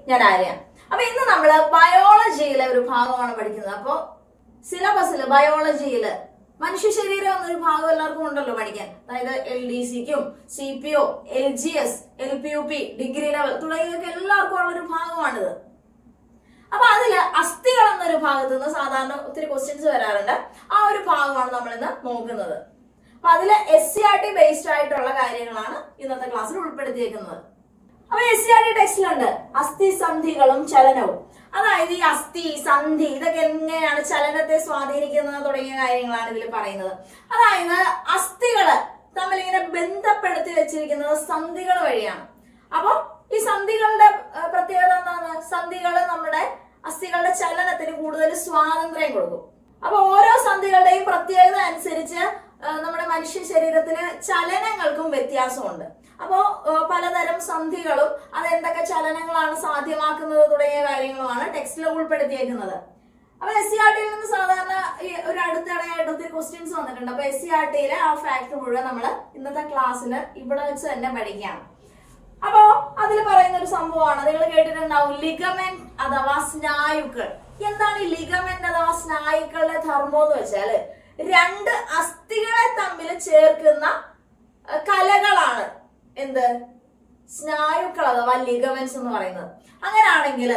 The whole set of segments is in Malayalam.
ഞാൻ ആര്യ അപ്പൊ ഇന്ന് നമ്മള് ബയോളജിയിലെ ഒരു ഭാഗമാണ് പഠിക്കുന്നത് അപ്പൊ സിലബസില് ബയോളജിയില് മനുഷ്യ ശരീരം എന്നൊരു ഭാഗം എല്ലാവർക്കും ഉണ്ടല്ലോ പഠിക്കാൻ അതായത് എൽ ഡി സിക്കും C P O L G S L P U P degree level തുടങ്ങിയതൊക്കെ എല്ലാവർക്കും ഉള്ളൊരു ഭാഗമാണിത് അപ്പൊ അതില് അസ്ഥികൾ എന്നൊരു ഭാഗത്ത് നിന്ന് സാധാരണ ഒത്തിരി ക്വസ്റ്റ്യൻസ് വരാറുണ്ട് ആ ഒരു ഭാഗമാണ് നമ്മൾ ഇന്ന് നോക്കുന്നത് അപ്പൊ അതില് S C R T based ആയിട്ടുള്ള കാര്യങ്ങളാണ് ഇന്നത്തെ ക്ലാസ്സിൽ ഉൾപ്പെടുത്തിയേക്കുന്നത് അപ്പൊ എസ് സി ആർ ടി ടെക്സ്റ്റിലുണ്ട് അസ്ഥി സന്ധികളും ചലനവും അതായത് ഈ അസ്ഥി സന്ധി ഇതൊക്കെ എങ്ങനെയാണ് ചലനത്തെ സ്വാധീനിക്കുന്നത് തുടങ്ങിയ കാര്യങ്ങളാണ് ഇതിൽ പറയുന്നത് അതായത് അസ്ഥികള് തമ്മിൽ ഇങ്ങനെ ബന്ധപ്പെടുത്തി വെച്ചിരിക്കുന്നത് സന്ധികൾ വഴിയാണ് അപ്പൊ ഈ സന്ധികളുടെ ഏഹ്, പ്രത്യേകത എന്താണ് സന്ധികള് നമ്മുടെ അസ്ഥികളുടെ ചലനത്തിന് കൂടുതൽ സ്വാതന്ത്ര്യം കൊടുക്കും അപ്പൊ ഓരോ സന്ധികളുടെയും പ്രത്യേകത അനുസരിച്ച് ഏഹ്, നമ്മുടെ മനുഷ്യ ശരീരത്തിന് ചലനങ്ങൾക്കും വ്യത്യാസമുണ്ട് അപ്പോ ഏഹ്, പലതരം സന്ധികളും അത് എന്തൊക്കെ ചലനങ്ങളാണ് സാധ്യമാക്കുന്നത് തുടങ്ങിയ കാര്യങ്ങളുമാണ് ടെക്സ്റ്റിൽ ഉൾപ്പെടുത്തിയേക്കുന്നത് അപ്പൊ എസ് സി ആർ ടിയിൽ നിന്ന് സാധാരണ ഈ ഒരു അടുത്തിടെയായിട്ട് ഒത്തിരി ക്വസ്റ്റ്യൻസ് വന്നിട്ടുണ്ട് അപ്പൊ എസ് സി ആർ ടിയിലെ ആ ഫാക്ട് മുഴുവൻ നമ്മൾ ഇന്നത്തെ ക്ലാസ്സിൽ ഇവിടെ വെച്ച് തന്നെ പഠിക്കാം അപ്പോ അതിൽ പറയുന്ന ഒരു സംഭവമാണ് നിങ്ങൾ കേട്ടിട്ടുണ്ടാവും ലിഗമെന്റ് അഥവാ സ്നായുക്കൾ എന്താണ് ഈ ലിഗമെന്റ് അഥവാ സ്നായുക്കളുടെ ധർമ്മം എന്ന് വെച്ചാല് രണ്ട് അസ്ഥികളെ തമ്മിൽ ചേർക്കുന്ന അഹ്, കലകളാണ് എന്ത് സ്നായുക്കൾ അഥവാ ലിഗമെന്റ്സ് എന്ന് പറയുന്നത് അങ്ങനെയാണെങ്കിൽ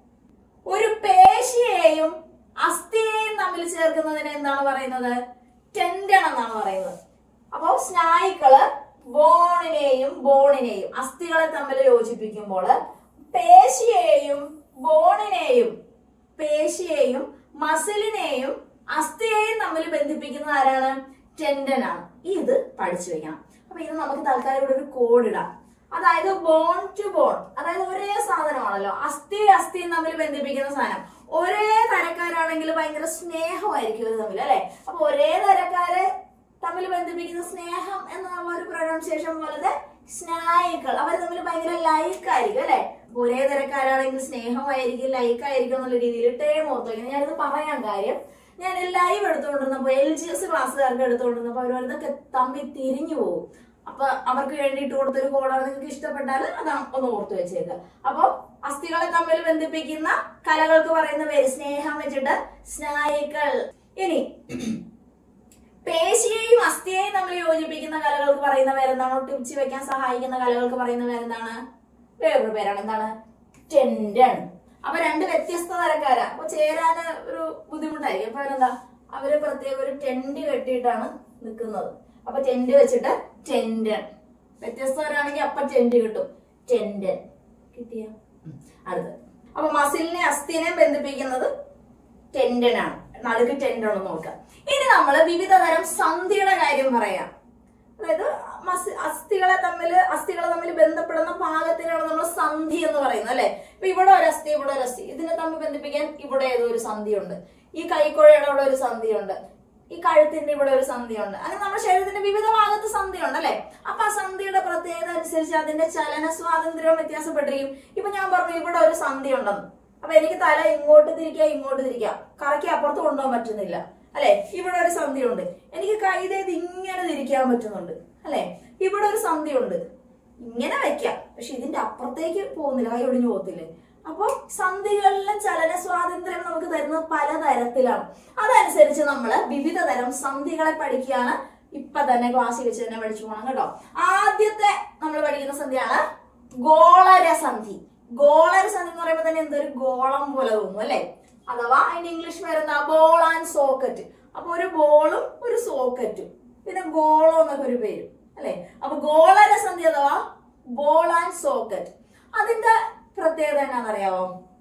ഒരു പേശിയെയും അസ്ഥിയെയും തമ്മിൽ ചേർക്കുന്നതിനെ എന്താണ് പറയുന്നത് ടെൻഡൺ എന്നാണ് പറയുന്നത് അപ്പോ സ്നായുക്കള് ബോണിനെയും ബോണിനെയും അസ്ഥികളെ തമ്മിൽ യോജിപ്പിക്കുമ്പോൾ പേശിയെയും ബോണിനെയും പേശിയെയും മസിലിനെയും അസ്ഥിയെയും തമ്മിൽ ബന്ധിപ്പിക്കുന്നത് ആരാണ് ടെൻഡൻ ആണ് ഇത് പഠിച്ചു വെക്കണം അപ്പൊ ഇത് നമുക്ക് തൽക്കാലം ഇവിടെ ഒരു കോഡ് ഇടാം അതായത് ബോൺ ടു ബോൺ അതായത് ഒരേ സാധനമാണല്ലോ അസ്ഥി അസ്ഥിയും തമ്മിൽ ബന്ധിപ്പിക്കുന്ന സാധനം ഒരേ തരക്കാരാണെങ്കിൽ ഭയങ്കര സ്നേഹമായിരിക്കും ഇവർ തമ്മിൽ അല്ലെ അപ്പൊ ഒരേ തരക്കാരെ തമ്മിൽ ബന്ധിപ്പിക്കുന്ന സ്നേഹം എന്നുള്ള ഒരു പ്രൊനൗൺസിയേഷൻ പോലത്തെ സ്നായിക്കൾ അവർ തമ്മിൽ ഭയങ്കര ലൈക്ക് ആയിരിക്കും അല്ലെ അപ്പൊ ഒരേ തരക്കാരാണെങ്കിൽ സ്നേഹമായിരിക്കും ലൈക്ക് ആയിരിക്കും എന്നുള്ള രീതിയിൽ ടേം ഓർത്തു വയ്ക്കുന്നത് ഞാനിത് പറയാൻ കാര്യം ഞാൻ ലൈവ് എടുത്തുകൊണ്ടിരുന്നപ്പോ എൽ ജി എസ് ക്ലാസ്സുകാർക്ക് എടുത്തുകൊണ്ടിരുന്നപ്പോ അവർ ഇതൊക്കെ തമ്മിൽ തിരിഞ്ഞു പോകും അപ്പൊ അവർക്ക് വേണ്ടിയിട്ട് കൊടുത്തൊരു കോഡാണ് നിങ്ങൾക്ക് ഇഷ്ടപ്പെട്ടാൽ അത് ഒന്ന് ഓർത്തു വെച്ചേക്കുക അപ്പൊ അസ്ഥികളെ തമ്മിൽ ബന്ധിപ്പിക്കുന്ന കലകൾക്ക് പറയുന്ന പേര് സ്നേഹം വെച്ചിട്ട് സ്നായിക്കൾ ഇനി പേശിയെയും അസ്ഥിയെയും തമ്മിൽ യോജിപ്പിക്കുന്ന കലകൾക്ക് പറയുന്ന പേരെന്താണ് ഒട്ടിച്ച് വെക്കാൻ സഹായിക്കുന്ന കലകൾക്ക് പറയുന്ന പേരെന്താണ് വേറൊരു പേരാണ് എന്താണ് ടെൻഡൺ അപ്പൊ രണ്ട് വ്യത്യസ്ത തരക്കാരാ അപ്പൊ ചേരാന് ഒരു ബുദ്ധിമുട്ടായിരിക്കും അപ്പൊ അവരെന്താ അവര് പ്രത്യേക ഒരു ടെന്റ് കെട്ടിയിട്ടാണ് നിൽക്കുന്നത് അപ്പൊ ടെന്റ് വെച്ചിട്ട് ടെൻഡൺ വ്യത്യസ്തവരാണെങ്കിൽ അപ്പൊ ടെന്റ് കിട്ടും ടെൻഡൻ കിട്ടിയ അടുത്ത് അപ്പൊ മസിലിനെ അസ്ഥിനെ ബന്ധിപ്പിക്കുന്നത് ടെൻഡൻ ആണ് നടുക്ക് ടെൻഡൻ ഒന്ന് നോക്കാം ഇനി നമ്മൾ വിവിധ തരം സന്ധിയുടെ കാര്യം പറയാം അതായത് മസി- അസ്ഥികളെ തമ്മിൽ അസ്ഥികളെ തമ്മിൽ ബന്ധപ്പെടുന്ന ഭാഗത്തിനാണ് നമ്മൾ സന്ധി എന്ന് പറയുന്നത് അല്ലെ ഇപ്പൊ ഇവിടെ ഒരു അസ്ഥി ഇവിടെ ഒരു അസ്ഥി ഇതിനെ തമ്മിൽ ബന്ധിപ്പിക്കാൻ ഇവിടെ ഏതോ ഒരു സന്ധിയുണ്ട് ഈ കൈക്കുഴയുടെ അവിടെ ഒരു സന്ധിയുണ്ട് ഈ കഴുത്തിന്റെ ഇവിടെ ഒരു സന്ധിയുണ്ട് അങ്ങനെ നമ്മുടെ ശരീരത്തിന്റെ വിവിധ ഭാഗത്ത് സന്ധിയുണ്ട് അല്ലെ അപ്പൊ ആ സന്ധിയുടെ പ്രത്യേകത അനുസരിച്ച് അതിന്റെ ചലന സ്വാതന്ത്ര്യവും വ്യത്യാസപ്പെട്ടിരിക്കും ഇപ്പൊ ഞാൻ പറഞ്ഞു ഇവിടെ ഒരു സന്ധി ഉണ്ടെന്ന് അപ്പൊ എനിക്ക് തല ഇങ്ങോട്ട് തിരിക്കാം ഇങ്ങോട്ട് തിരിക്കാം കറക്കി അപ്പുറത്ത് കൊണ്ടുപോകാൻ പറ്റുന്നില്ല അല്ലെ ഇവിടെ ഒരു സന്ധിയുണ്ട് എനിക്ക് കൈ ചെയ്ത് ഇങ്ങനെ തിരിക്കാൻ പറ്റുന്നുണ്ട് അല്ലെ ഇവിടെ ഒരു സന്ധിയുണ്ട് ഇങ്ങനെ വെക്കാം പക്ഷെ ഇതിന്റെ അപ്പുറത്തേക്ക് പോകുന്നില്ല കൈ ഒടിഞ്ഞു പോകത്തില്ലേ അപ്പൊ സന്ധികളിലെ ചലന സ്വാതന്ത്ര്യം നമുക്ക് തരുന്നത് പലതരത്തിലാണ് അതനുസരിച്ച് നമ്മൾ വിവിധ തരം സന്ധികളെ പഠിക്കുകയാണ് ഇപ്പൊ തന്നെ ക്ലാസ്സിൽ വെച്ച് തന്നെ പഠിച്ചു പോകണം കേട്ടോ ആദ്യത്തെ നമ്മൾ പഠിക്കുന്ന സന്ധിയാണ് ഗോളര സന്ധി ഗോളര സന്ധി എന്ന് പറയുമ്പോൾ തന്നെ എന്തൊരു ഗോളം പോലെ തോന്നും അല്ലെ അഥവാ അതിന്റെ ഇംഗ്ലീഷ് പേരെന്താ ബോൾ ആൻഡ് സോക്കറ്റ് അപ്പൊ ഒരു ബോളും ഒരു സോക്കറ്റും പിന്നെ ഗോളം എന്നൊക്കെ ഒരു പേരും അല്ലെ അപ്പൊ ഗോളര സന്ധി അഥവാ ബോൾ ആൻഡ് സോക്കറ്റ് അതിന്റെ പ്രത്യേകത എന്നാണെന്നറിയാവോ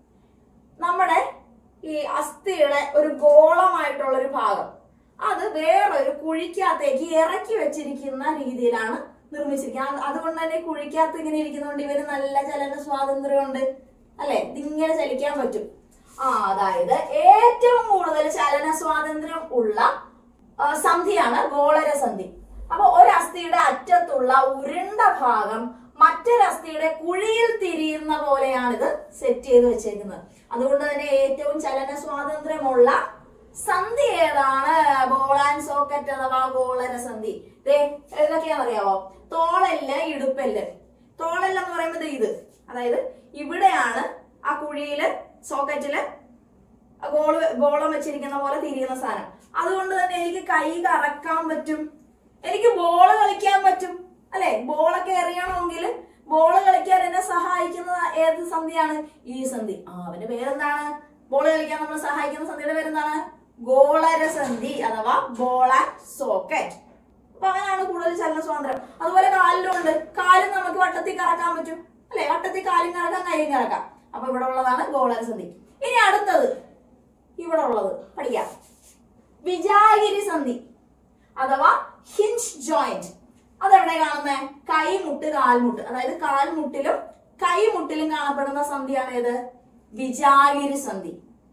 നമ്മുടെ ഈ അസ്ഥിയുടെ ഒരു ഗോളമായിട്ടുള്ള ഒരു ഭാഗം അത് വേറൊരു കുഴിക്കകത്തേക്ക് ഇറക്കി വെച്ചിരിക്കുന്ന രീതിയിലാണ് നിർമ്മിച്ചിരിക്കുന്നത് അത് അതുകൊണ്ട് തന്നെ കുഴിക്കകത്ത് ഇങ്ങനെ ഇരിക്കുന്നതുകൊണ്ട് ഇവന് നല്ല ചലന സ്വാതന്ത്ര്യമുണ്ട് അല്ലെ ഇതിങ്ങനെ ചലിക്കാൻ പറ്റും ആ അതായത് ഏറ്റവും കൂടുതൽ ചലന സ്വാതന്ത്ര്യം ഉള്ള ആ, സന്ധിയാണ് ഗോളര സന്ധി അപ്പൊ ഒരു അസ്ഥിയുടെ അറ്റത്തുള്ള ഉരുണ്ട ഭാഗം മറ്റൊരു അസ്ഥിയുടെ കുഴിയിൽ തിരിയുന്ന പോലെയാണിത് സെറ്റ് ചെയ്ത് വെച്ചേക്കുന്നത് അതുകൊണ്ട് തന്നെ ഏറ്റവും ചലന സ്വാതന്ത്ര്യമുള്ള സന്ധി ഏതാണ് ബോൾ ആൻഡ് സോക്കറ്റ് അഥവാ ഗോളര സന്ധി ദേ ഏതൊക്കെയാണെന്നറിയാവോ തോളല്ല ഇടുപ്പല്ല് തോളല്ല എന്ന് പറയുന്നത് ഇത് അതായത് ഇവിടെയാണ് ആ കുഴിയില് സോക്കറ്റില് ഗോള് ഗോളം വെച്ചിരിക്കുന്ന പോലെ തിരിയുന്ന സാധനം അതുകൊണ്ട് തന്നെ എനിക്ക് കൈ കറക്കാൻ പറ്റും എനിക്ക് ബോള് കളിക്കാൻ പറ്റും അല്ലെ ബോളൊക്കെ എറിയണമെങ്കിൽ ബോള് കളിക്കാൻ എന്നെ സഹായിക്കുന്നത് ഏത് സന്ധിയാണ് ഈ സന്ധി ആ അവന്റെ പേരെന്താണ് ബോള് കളിക്കാൻ നമ്മളെ സഹായിക്കുന്ന സന്ധിയുടെ പേരെന്താണ് ഗോളര സന്ധി അഥവാ ബോൾ ആൻഡ് സോക്കറ്റ് അപ്പൊ അങ്ങനെയാണ് കൂടുതൽ ചലന സ്വാതന്ത്ര്യം അതുപോലെ കാലിലുണ്ട് കാലും നമുക്ക് വട്ടത്തിൽ കറക്കാൻ പറ്റും അല്ലെ വട്ടത്തിൽ കാലും കറക്കാം കൈയും കറക്കാം അപ്പൊ ഇവിടെ ഉള്ളതാണ് ഗോളര സന്ധി ഇനി അടുത്തത് ഇവിടെ ഉള്ളത് പഠിക്കാം വിജാഗിരി സന്ധി അഥവാ ഹിഞ്ച് ജോയിന്റ് അതെവിടെ കാണുന്നേ കൈമുട്ട് കാൽമുട്ട് അതായത് കാൽമുട്ടിലും കൈമുട്ടിലും കാണപ്പെടുന്ന സന്ധിയാണ് ഏത് വിജാഗിരി സന്ധി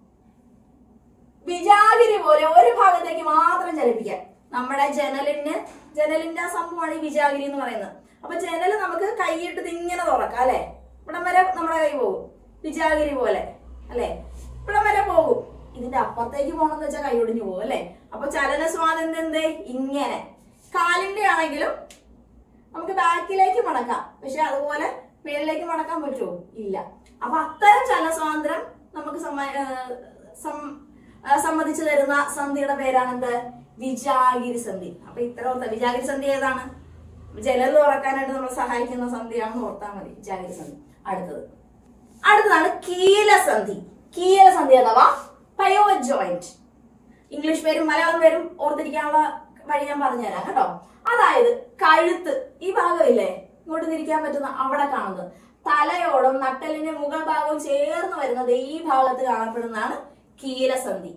വിജാഗിരി പോലെ ഒരു ഭാഗത്തേക്ക് മാത്രം ചലിപ്പിക്കാം നമ്മുടെ ജനലിന് ജനലിന്റെ ആ സംഭവമാണ് ഈ വിജാഗിരി എന്ന് പറയുന്നത് അപ്പൊ ജനൽ നമുക്ക് കൈയിട്ട് ഇങ്ങനെ തുറക്കാം അല്ലെ ഇവിടം വരെ നമ്മുടെ കൈ പോകും വിജാഗിരി പോലെ അല്ലെ ഇവിടം വരെ പോകും ഇതിന്റെ അപ്പുറത്തേക്ക് പോകണമെന്ന് വെച്ചാൽ കൈ ഒടിഞ്ഞു പോകും അല്ലെ അപ്പൊ ചലന സ്വാതന്ത്ര്യം എന്തേ ഇങ്ങനെ കാലിന്റെ ആണെങ്കിലും നമുക്ക് ബാക്കിലേക്ക് മടക്കാം പക്ഷെ അതുപോലെ മേളിലേക്ക് മടക്കാൻ പറ്റുമോ ഇല്ല അപ്പൊ അത്തരം ചലന സ്വാതന്ത്ര്യം നമുക്ക് സമ്മ- ഏഹ് സം- ആ, സമ്മതിച്ചു തരുന്ന സന്ധിയുടെ പേരാണെന്ത് വിജാഗിരി സന്ധി അപ്പൊ ഇത്ര ഓർത്ത വിജാഗിരി സന്ധി ഏതാണ് ജലൽ തുറക്കാനായിട്ട് നമ്മളെ സഹായിക്കുന്ന സന്ധിയാണെന്ന് ഓർത്താൽ മതി വിജാഗിരി സന്ധി അടുത്തത് അടുത്തതാണ് കീലസന്ധി കീലസന്ധി അഥവാ പയോ ജോയിന്റ് ഇംഗ്ലീഷ് പേരും മലയാളം പേരും ഓർത്തിരിക്കാനുള്ള വഴി ഞാൻ പറഞ്ഞുതരാം കേട്ടോ അതായത് കഴുത്ത് ഈ ഭാഗമില്ലേ ഇങ്ങോട്ട് തിരിക്കാൻ പറ്റുന്ന അവിടെ കാണുന്നത് തലയോടും നട്ടലിന്റെ മുകൾ ഭാഗവും ചേർന്ന് വരുന്നത് ഈ ഭാഗത്ത് കാണപ്പെടുന്നതാണ് കീലസന്ധി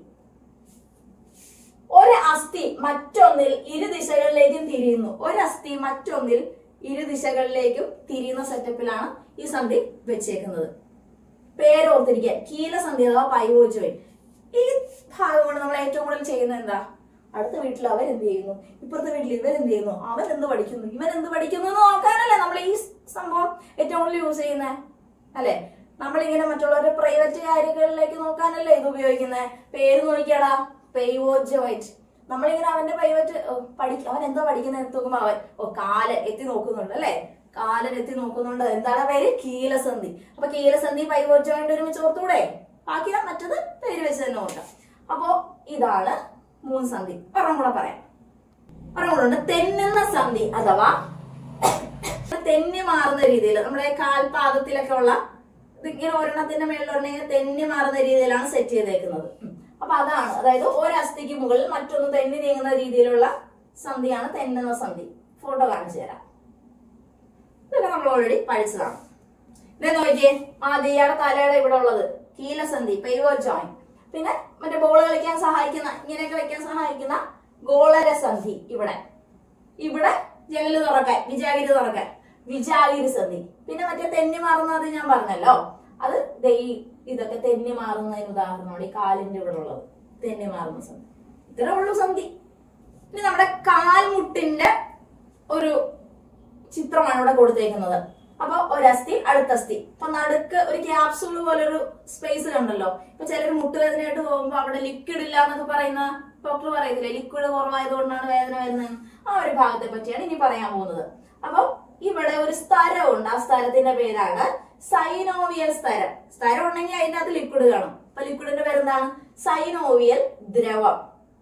ഒരു അസ്ഥി മറ്റൊന്നിൽ ഇരു ദിശകളിലേക്കും തിരിയുന്നു ഒരു അസ്ഥി മറ്റൊന്നിൽ ഇരു ദിശകളിലേക്കും തിരിയുന്ന സെറ്റപ്പിലാണ് ഈ സന്ധി വെച്ചേക്കുന്നത് പേരോർത്തിരിക്കാൻ കീലസന്ധി അഥവാ പൈവോജോയിൻ ഈ ഭാഗം കൊണ്ട് നമ്മൾ ഏറ്റവും കൂടുതൽ ചെയ്യുന്നത് എന്താ അടുത്ത വീട്ടിൽ അവൻ എന്ത് ചെയ്യുന്നു ഇപ്പുറത്തെ വീട്ടിൽ ഇവൻ എന്ത് ചെയ്യുന്നു അവൻ എന്ത് പഠിക്കുന്നു ഇവൻ എന്ത് പഠിക്കുന്നു എന്ന് നോക്കാനല്ലേ നമ്മൾ ഈ സംഭവം ഏറ്റവും കൂടുതൽ യൂസ് ചെയ്യുന്നത് അല്ലെ നമ്മളിങ്ങനെ മറ്റുള്ളവരുടെ പ്രൈവറ്റ് കാര്യങ്ങളിലേക്ക് നോക്കാനല്ലേ ഇത് ഉപയോഗിക്കുന്നത് പേര് നോക്കിയാടാ പെയ്വോജോയിറ്റ് നമ്മളിങ്ങനെ അവന്റെ പ്രൈവറ്റ് പഠി അവൻ എന്താ പഠിക്കുന്നത് എന്ന് നോക്കുമ്പോ അവൻ ഓ കാലൻ എത്തി നോക്കുന്നുണ്ട് അല്ലെ കാലൻ എത്തി നോക്കുന്നുണ്ട് എന്താണ് ആ പേര് കീലസന്ധി അപ്പൊ കീലസന്ധി പൈവോജോയിന്റ് ഒരുമിച്ച് ഓർത്തൂടെ ബാക്കി മറ്റത് പേര് വെച്ച് തന്നെ ഓർക്കാം അപ്പോ ഇതാണ് മൂന്ന് സന്ധി ഒരെണ്ണം കൂടെ പറയാം ഒരെണ്ണം കൂടെ ഉണ്ട് തെന്നുന്ന സന്ധി അഥവാ തെന്നി മാറുന്ന രീതിയിൽ നമ്മുടെ കാൽപാദത്തിലൊക്കെ ഉള്ള ഇതിങ്ങനെ ഒരെണ്ണത്തിന്റെ മേളിൽ ഒരെണ്ണം തെന്നി മാറുന്ന രീതിയിലാണ് സെറ്റ് ചെയ്തേക്കുന്നത് ഉം. അപ്പൊ അതാണ് അതായത് ഒരു അസ്ഥിക്ക് മുകളിൽ മറ്റൊന്ന് തെന്നി നീങ്ങുന്ന രീതിയിലുള്ള സന്ധിയാണ് തെന്നുന്ന സന്ധി ഫോട്ടോ കാണിച്ചു തരാം ഇതൊക്കെ നമ്മൾ ഓൾറെഡി പഠിച്ചതാണ് ഇതേ നോക്കിയേ ആദ്യം ഇയാളുടെ തലയുടെ ഇവിടെ ഉള്ളത് കീലസന്ധി പെയ്വോ ജോയിൻ പിന്നെ മറ്റേ ബോൾ കളിക്കാൻ സഹായിക്കുന്ന ഇങ്ങനെയൊക്കെ വെക്കാൻ സഹായിക്കുന്ന ഗോളര സന്ധി ഇവിടെ ഇവിടെ ജനല് തുറക്കാൻ വിജാഗിരി തുറക്കാൻ വിജാഗിരി സന്ധി പിന്നെ മറ്റേ തെന്നി മാറുന്നത് ഞാൻ പറഞ്ഞല്ലോ അത് ദേ ഈ ഇതൊക്കെ തെന്നി മാറുന്നതിന് ഉദാഹരണമാണ് ഈ കാലിന്റെ ഇവിടെ ഉള്ളത് തെന്നി മാറുന്ന സന്ധി ഇത്രേ ഉള്ളൂ സന്ധി ഇനി നമ്മുടെ കാൽമുട്ടിന്റെ ഒരു ചിത്രമാണ് ഇവിടെ കൊടുത്തേക്കുന്നത് അപ്പൊ ഒരസ്ഥി അടുത്ത അസ്ഥി അപ്പൊ നടുക്ക് ഒരു ക്യാപ്സൂൾ പോലെ ഒരു സ്പേസ് കണ്ടല്ലോ ഇപ്പൊ ചിലർ മുട്ടുവേദനയായിട്ട് പോകുമ്പോ അവിടെ ലിക്വിഡ് ഇല്ല എന്നൊക്കെ പറയുന്ന ഡോക്ടർ പറയത്തില്ലേ ലിക്വിഡ് കുറവായതുകൊണ്ടാണ് വേദന വരുന്നത് ആ ഒരു ഭാഗത്തെ പറ്റിയാണ് ഇനി പറയാൻ പോകുന്നത് അപ്പൊ ഇവിടെ ഒരു സ്ഥലമുണ്ട് ആ സ്ഥലത്തിന്റെ പേരാണ് സൈനോവിയൽ സ്ഥലം സ്ഥലം ഉണ്ടെങ്കിൽ അതിന്റെ അകത്ത് ലിക്വിഡ് കാണും അപ്പൊ ലിക്വിഡിന്റെ പേരെന്താണ് സൈനോവിയൽ ദ്രവം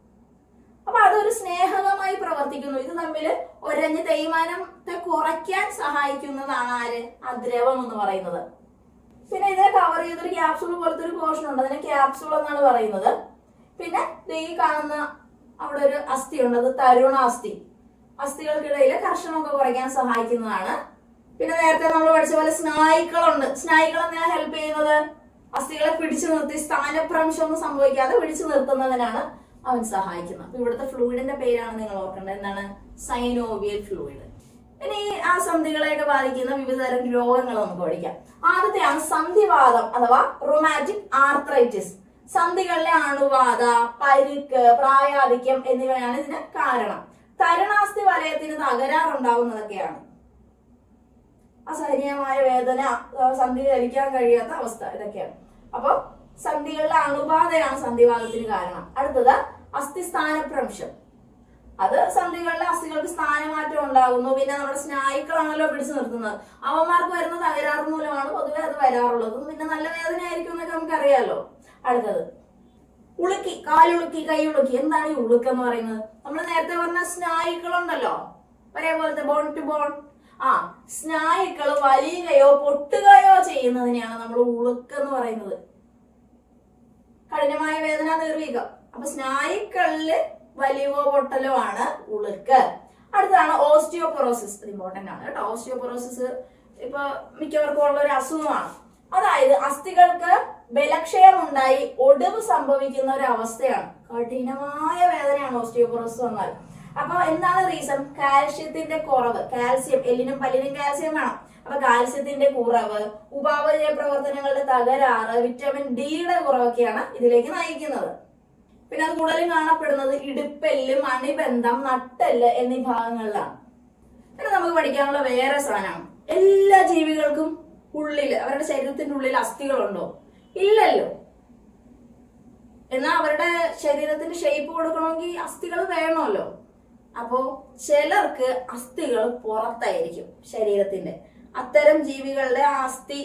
അപ്പൊ അതൊരു സ്നേഹകമായി പ്രവർത്തിക്കുന്നു ഇത് തമ്മിൽ ഒരഞ്ഞ് തേയ്മാനത്തെ കുറയ്ക്കാൻ സഹായിക്കുന്നതാണ് ആര് ആ ദ്രവം എന്ന് പറയുന്നത് പിന്നെ ഇതിനെ കവർ ചെയ്തൊരു ക്യാപ്സൂൾ പോലത്തെ ഒരു പോർഷൻ ഉണ്ട് അതിനെ ക്യാപ്സൂൾ എന്നാണ് പറയുന്നത് പിന്നെ ദേ ഈ കാണുന്ന അവിടെ ഒരു അസ്ഥി ഉണ്ട് അത് തരുണ അസ്ഥി അസ്ഥികൾക്കിടയിൽ കർഷണമൊക്കെ കുറയ്ക്കാൻ സഹായിക്കുന്നതാണ് പിന്നെ നേരത്തെ നമ്മൾ പഠിച്ച പോലെ സ്നായുക്കളുണ്ട് സ്നായുക്കൾ എന്തിനാ ഹെൽപ്പ് ചെയ്യുന്നത് അസ്ഥികളെ പിടിച്ചു നിർത്തി സ്ഥാനഭ്രംശം ഒന്നും സംഭവിക്കാതെ പിടിച്ചു നിർത്തുന്നതിനാണ് അവൻ സഹായിക്കുന്നത് അപ്പൊ ഇവിടുത്തെ ഫ്ലൂയിഡിന്റെ പേരാണ് നിങ്ങൾ ഓർക്കേണ്ടത് എന്താണ് സൈനോവിയൽ ഫ്ലൂയിഡ് ഇനി ഈ ആ സന്ധികളെയൊക്കെ ബാധിക്കുന്ന വിവിധ തരം രോഗങ്ങൾ നമുക്ക് പഠിക്കാം ആദ്യത്തെയാണ് സന്ധിവാദം അഥവാ റൊമാറ്റിക് ആർത്രൈറ്റിസ് സന്ധികളിലെ അണുബാധ പരുക്ക് പ്രായാധിക്യം എന്നിവയാണ് ഇതിന് കാരണം തരുണാസ്ഥി വലയത്തിന് തകരാറുണ്ടാവുന്നതൊക്കെയാണ് അസഹനീയമായ വേദന ആ, സന്ധി ചലിക്കാൻ കഴിയാത്ത അവസ്ഥ ഇതൊക്കെയാണ് അപ്പൊ സന്ധികളിലെ അണുബാധയാണ് സന്ധിവാദത്തിന് കാരണം അടുത്തത് അസ്ഥിസ്ഥാനഭ്രംശം അത് സന്ധികളിലെ അസ്ഥികൾക്ക് സ്ഥാന സ്ഥാനമാറ്റം ഉണ്ടാകുന്നു പിന്നെ നമ്മുടെ സ്നായുക്കളാണല്ലോ പിടിച്ചു നിർത്തുന്നത് അവന്മാർക്ക് വരുന്ന തകരാറ് മൂലമാണ് പൊതുവെ അത് വരാറുള്ളത് പിന്നെ നല്ല വേദന ആയിരിക്കും എന്നൊക്കെ നമുക്കറിയാലോ അടുത്തത് ഉളുക്കി കാലുളുക്കി കൈയുളുക്കി എന്താണ് ഈ ഉളുക്ക് എന്ന് പറയുന്നത് നമ്മൾ നേരത്തെ പറഞ്ഞ സ്നായുക്കളുണ്ടല്ലോ ഒരേപോലത്തെ ബോൺ ടു ബോൺ ആ സ്നായുക്കൾ വലിയുകയോ പൊട്ടുകയോ ചെയ്യുന്നതിനെയാണ് നമ്മൾ ഉളുക്ക് എന്ന് പറയുന്നത് കഠിനമായ വേദന നിർവീകം അപ്പൊ സ്നായുക്കളില് വലിയോ പൊട്ടലോ ആണ് ഉളുക്ക് അടുത്തതാണ് ഓസ്റ്റിയോപൊറോസിസ് ഇത് ഇമ്പോർട്ടന്റ് ആണ് കേട്ടോ ഓസ്റ്റിയോപൊറോസിസ് ഇപ്പൊ മിക്കവർക്കും ഉള്ള ഒരു അസുഖമാണ് അതായത് അസ്ഥികൾക്ക് ബലക്ഷയം ഉണ്ടായി ഒടിവ് സംഭവിക്കുന്ന ഒരു അവസ്ഥയാണ് കഠിനമായ വേദനയാണ് ഓസ്റ്റിയോപൊറോസിസ് വന്നാൽ അപ്പൊ എന്താണ് റീസൺ കാൽഷ്യത്തിന്റെ കുറവ് കാൽസ്യം എല്ലിനും പല്ലിനും കാൽസ്യം വേണം അപ്പൊ കാൽസ്യത്തിന്റെ കുറവ് ഉപാപചയ പ്രവർത്തനങ്ങളുടെ തകരാറ് വിറ്റമിൻ ഡിയുടെ കുറവൊക്കെയാണ് ഇതിലേക്ക് നയിക്കുന്നത് പിന്നെ അത് കൂടുതലും കാണപ്പെടുന്നത് ഇടുപ്പെല്ല് മണിബന്ധം നട്ടെല്ല് എന്നീ ഭാഗങ്ങളിലാണ് പിന്നെ നമുക്ക് പഠിക്കാനുള്ള വേറെ സാധനമാണ് എല്ലാ ജീവികൾക്കും ഉള്ളില് അവരുടെ ശരീരത്തിന്റെ ഉള്ളിൽ അസ്ഥികളുണ്ടോ ഇല്ലല്ലോ എന്നാൽ അവരുടെ ശരീരത്തിന് ഷേപ്പ് കൊടുക്കണമെങ്കിൽ അസ്ഥികൾ വേണമല്ലോ അപ്പോ ചിലർക്ക് അസ്ഥികൾ പുറത്തായിരിക്കും ശരീരത്തിന്റെ അത്തരം ജീവികളുടെ അസ്ഥി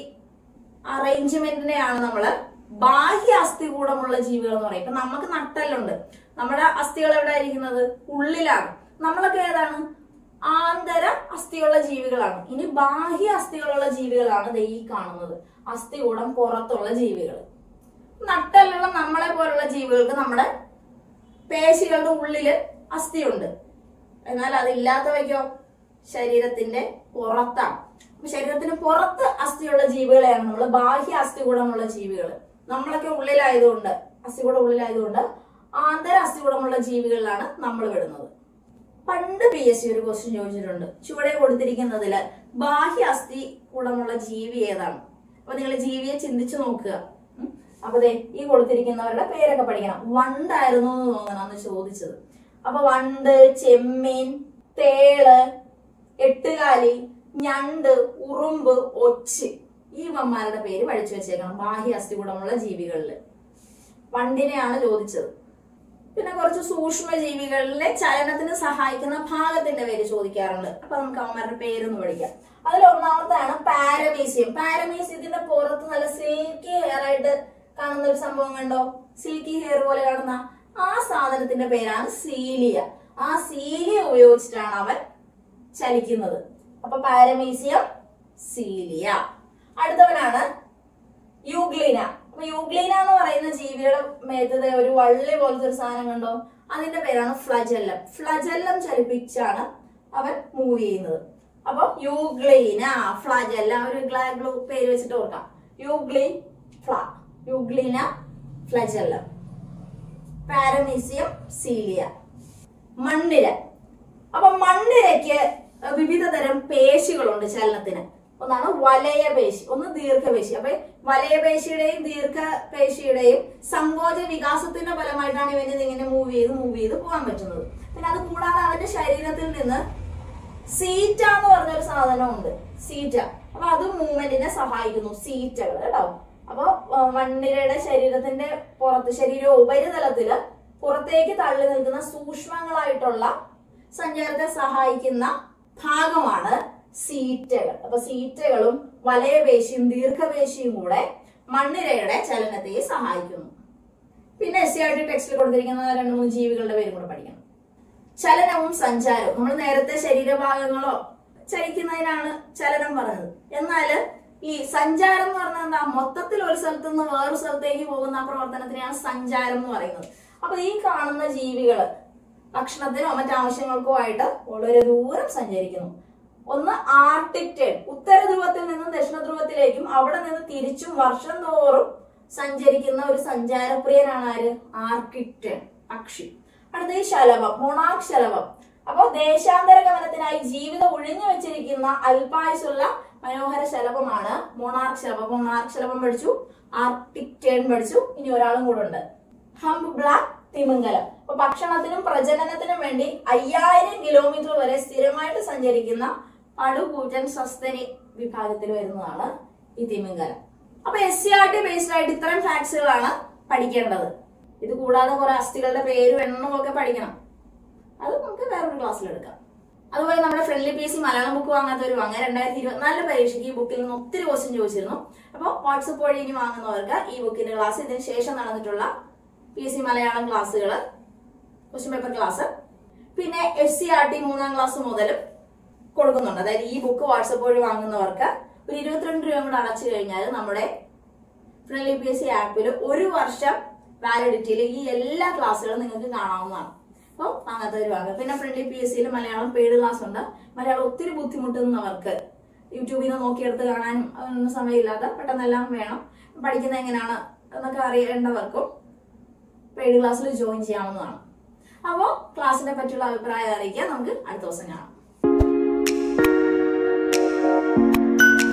അറേഞ്ച്മെന്റിനെയാണ് നമ്മള് ബാഹ്യ അസ്ഥി കൂടമുള്ള ജീവികൾ എന്ന് പറയും ഇപ്പൊ നമുക്ക് നട്ടെല്ലുണ്ട് നമ്മുടെ അസ്ഥികൾ എവിടെ ഇരിക്കുന്നത് ഉള്ളിലാണ് നമ്മളൊക്കെ ഏതാണ് ആന്തര അസ്ഥിയുള്ള ജീവികളാണ് ഇനി ബാഹ്യ അസ്ഥികളുള്ള ജീവികളാണ് ദേ ഈ കാണുന്നത് അസ്ഥികൂടം പുറത്തുള്ള ജീവികൾ നട്ടെല്ലുള്ള നമ്മളെ പോലുള്ള ജീവികൾക്ക് നമ്മുടെ പേശികളുടെ ഉള്ളില് അസ്ഥിയുണ്ട് എന്നാൽ അതില്ലാത്തവയ്ക്കോ ശരീരത്തിന്റെ പുറത്താണ് അപ്പൊ ശരീരത്തിന് പുറത്ത് അസ്ഥിയുള്ള ജീവികളെയാണ് നമ്മൾ ബാഹ്യ അസ്ഥികൂടമുള്ള ജീവികൾ നമ്മളൊക്കെ ഉള്ളിലായതുകൊണ്ട് അസ്ഥികൂടം ഉള്ളിലായതുകൊണ്ട് ആന്തര അസ്ഥികൂടമുള്ള ജീവികളിലാണ് നമ്മൾ വിടുന്നത് പണ്ട് പി എസ് സി ഒരു ക്വസ്റ്റ്യൻ ചോദിച്ചിട്ടുണ്ട് ചുവടെ കൊടുത്തിരിക്കുന്നതില് ബാഹ്യ അസ്ഥി കൂടമുള്ള ജീവി ഏതാണ് അപ്പൊ നിങ്ങൾ ജീവിയെ ചിന്തിച്ചു നോക്കുക ഉം. അപ്പൊ ദേ ഈ കൊടുത്തിരിക്കുന്നവരുടെ പേരൊക്കെ പഠിക്കണം വണ്ടായിരുന്നു എന്ന് തോന്നണം അന്ന് ചോദിച്ചത് അപ്പൊ വണ്ട് ചെമ്മീൻ തേള് എട്ടുകാലി ഞണ്ട് ഉറുമ്പ് ഒച്ച് ഈ വന്മാരുടെ പേര് പഠിച്ചു വെച്ചേക്കണം ബാഹ്യ അസ്ഥി കൂടമുള്ള ജീവികളില് വണ്ടിനെയാണ് ചോദിച്ചത് പിന്നെ കുറച്ച് സൂക്ഷ്മ ജീവികളിലെ ചലനത്തിന് സഹായിക്കുന്ന ഭാഗത്തിന്റെ പേര് ചോദിക്കാറുണ്ട് അപ്പൊ നമുക്ക് അവന്മാരുടെ പേരൊന്ന് പഠിക്കാം അതിൽ ഒന്നാമത്താണ് പാരമീസിയം പാരമീസിയത്തിന്റെ പുറത്ത് നല്ല സിൽക്കി ഹെയർ ആയിട്ട് കാണുന്ന ഒരു സംഭവം കണ്ടോ സിൽക്കി ഹെയർ പോലെ കാണുന്ന ആ സാധനത്തിന്റെ പേരാണ് സീലിയ ആ സീലിയ ഉപയോഗിച്ചിട്ടാണ് അവൻ ചലിക്കുന്നത് അപ്പൊ പാരമീസിയം സീലിയ അടുത്തവനാണ് യൂഗ്ലീന അപ്പൊ യൂഗ്ലീന എന്ന് പറയുന്ന ജീവിയുടെ മേത്തത് ഒരു വള്ളി പോലത്തെ ഒരു സാധനം കണ്ടോ അതിന്റെ പേരാണ് ഫ്ലജല്ലം ഫ്ലജല്ലം ചലിപ്പിച്ചാണ് അവൻ മൂവ് ചെയ്യുന്നത് അപ്പൊ യൂഗ്ലീന ഫ്ലജല്ല ഒരു ഗ്ലാ- ഗ്ലൂ- പേര് വെച്ചിട്ട് ഓർക്കാം യൂഗ്ലി ഫ്ല യൂഗ്ലീന ഫ്ലജല്ലം പാരമീസിയം സീലിയ മണ്ണിര അപ്പൊ മണ്ണിരയ്ക്ക് വിവിധ തരം പേശികളുണ്ട് ചലനത്തിന് ഒന്നാണ് വലയപേശി ഒന്ന് ദീർഘപേശി അപ്പൊ വലയപേശിയുടെയും ദീർഘപേശിയുടെയും സങ്കോച വികാസത്തിന്റെ ഫലമായിട്ടാണ് ഇവന് ഇങ്ങനെ മൂവ് ചെയ്ത് മൂവ് ചെയ്ത് പോകാൻ പറ്റുന്നത് പിന്നെ അത് കൂടാതെ അവന്റെ ശരീരത്തിൽ നിന്ന് സീറ്റ എന്ന് പറഞ്ഞൊരു സാധനമുണ്ട് സീറ്റ അപ്പൊ അത് മൂവ്മെന്റിനെ സഹായിക്കുന്നു സീറ്റകൾ കേട്ടോ അപ്പൊ ആ, വണ്ണിരയുടെ ശരീരത്തിന്റെ പുറത്ത് ശരീര ഉപരിതലത്തില് പുറത്തേക്ക് തള്ളി നിൽക്കുന്ന സൂക്ഷ്മങ്ങളായിട്ടുള്ള സഞ്ചാരത്തെ സഹായിക്കുന്ന ഭാഗമാണ് സീറ്റകൾ അപ്പൊ സീറ്റകളും വലയപേശിയും ദീർഘപേശിയും കൂടെ മണ്ണിരയുടെ ചലനത്തെ സഹായിക്കുന്നു പിന്നെ എസ് സി ആർ ടി ടെക്സ്റ്റിൽ കൊടുത്തിരിക്കുന്ന രണ്ട് മൂന്ന് ജീവികളുടെ പേരും കൂടെ പഠിക്കണം ചലനവും സഞ്ചാരവും നമ്മൾ നേരത്തെ ശരീരഭാഗങ്ങളോ ചലിക്കുന്നതിനാണ് ചലനം പറഞ്ഞത് എന്നാല് ഈ സഞ്ചാരം എന്ന് പറഞ്ഞാൽ എന്താ മൊത്തത്തിൽ ഒരു സ്ഥലത്ത് നിന്ന് വേറൊരു സ്ഥലത്തേക്ക് പോകുന്ന ആ പ്രവർത്തനത്തിനെയാണ് സഞ്ചാരം എന്ന് പറയുന്നത് അപ്പൊ ഈ കാണുന്ന ജീവികള് ഭക്ഷണത്തിനോ മറ്റാവശ്യങ്ങൾക്കോ ആയിട്ട് വളരെ ദൂരം സഞ്ചരിക്കുന്നു ഒന്ന് ആർട്ടിക് ടേൺ ഉത്തര ധ്രുവത്തിൽ നിന്ന് ദക്ഷിണ ധ്രുവത്തിലേക്കും അവിടെ നിന്ന് തിരിച്ചും വർഷം തോറും സഞ്ചരിക്കുന്ന ഒരു സഞ്ചാരപ്രിയനാണ് ആര് ആർട്ടിക് ടേൺ പക്ഷി അടുത്ത ഈ ശലഭം മൊണാക് ശലഭം അപ്പൊ ദേശാന്തര ഗമനത്തിനായി ജീവിതം ഒഴിഞ്ഞു വെച്ചിരിക്കുന്ന അല്പായുസുള്ള മനോഹര ശലഭമാണ് മൊണാർക്ക് ശലഭം മൊണാർക്ക് ശലഭം പഠിച്ചു ആർട്ടിക് ടേൺ പഠിച്ചു ഇനി ഒരാളും കൂടെ ഉണ്ട് ഹംപ് ബ്ലാക്ക് തിമിംഗലം അപ്പൊ ഭക്ഷണത്തിനും പ്രജനനത്തിനും വേണ്ടി അയ്യായിരം കിലോമീറ്റർ വരെ സ്ഥിരമായിട്ട് സഞ്ചരിക്കുന്ന പടുകൂറ്റൻ സസ്തനി വിഭാഗത്തിൽ വരുന്നതാണ് ഈ തിമിംഗലം അപ്പൊ S C R T based ആയിട്ട് ഇത്തരം ഫാക്ട്സുകളാണ് പഠിക്കേണ്ടത് ഇത് കൂടാതെ കുറെ അസ്ഥികളുടെ പേരും എണ്ണവും ഒക്കെ പഠിക്കണം അത് നമുക്ക് വേറൊരു ക്ലാസ്സിൽ എടുക്കാം അതുപോലെ നമ്മുടെ friendly P S C Malayalam book വാങ്ങാത്തവർ വാങ്ങാൻ രണ്ടായിരത്തി ഇരുപത്തിനാലിലെ പരീക്ഷയ്ക്ക് ഈ ബുക്കിൽ നിന്ന് ഒത്തിരി ക്വസ്റ്റ്യൻ ചോദിച്ചിരുന്നു അപ്പോൾ വാട്സപ്പ് വഴി ഇനി വാങ്ങുന്നവർക്ക് ഈ ബുക്കിന്റെ ക്ലാസ് ഇതിന് ശേഷം നടന്നിട്ടുള്ള പി എസ് സി മലയാളം ക്ലാസ്സുകൾ ക്വസ്റ്റ്യൻ പേപ്പർ ക്ലാസ് പിന്നെ എഫ് സി ആർ ടി മൂന്നാം ക്ലാസ് മുതലും കൊടുക്കുന്നുണ്ട് അതായത് ഈ ബുക്ക് വാട്സപ്പ് വഴി വാങ്ങുന്നവർക്ക് ഒരു ഇരുപത്തിരണ്ട് രൂപ കൂടെ അടച്ചു കഴിഞ്ഞാൽ നമ്മുടെ ഫ്രണ്ട്ലി പി എസ് സി ആപ്പിൽ ഒരു വർഷം വാലിഡിറ്റിയിൽ ഈ എല്ലാ ക്ലാസ്സുകളും നിങ്ങൾക്ക് കാണാവുന്നതാണ് അപ്പോൾ വാങ്ങാത്തവർ വാങ്ങുക പിന്നെ ഫ്രണ്ട്ലി പി എസ് സിയിൽ മലയാളം പെയ്ഡ് ക്ലാസ് ഉണ്ട് മലയാളം ഒത്തിരി ബുദ്ധിമുട്ടുന്നവർക്ക് യൂട്യൂബിൽ നിന്ന് നോക്കിയെടുത്ത് കാണാൻ ഒന്നും സമയമില്ലാത്ത പെട്ടെന്നെല്ലാം വേണം പഠിക്കുന്നത് എങ്ങനെയാണ് എന്നൊക്കെ അറിയേണ്ടവർക്കും പെയ്ഡ് ക്ലാസ്സിൽ ജോയിൻ ചെയ്യാവുന്നതാണ് അപ്പോൾ ക്ലാസ്സിനെ പറ്റിയുള്ള അഭിപ്രായം അറിയിക്കാൻ നമുക്ക് അടുത്ത ദിവസം കാണാം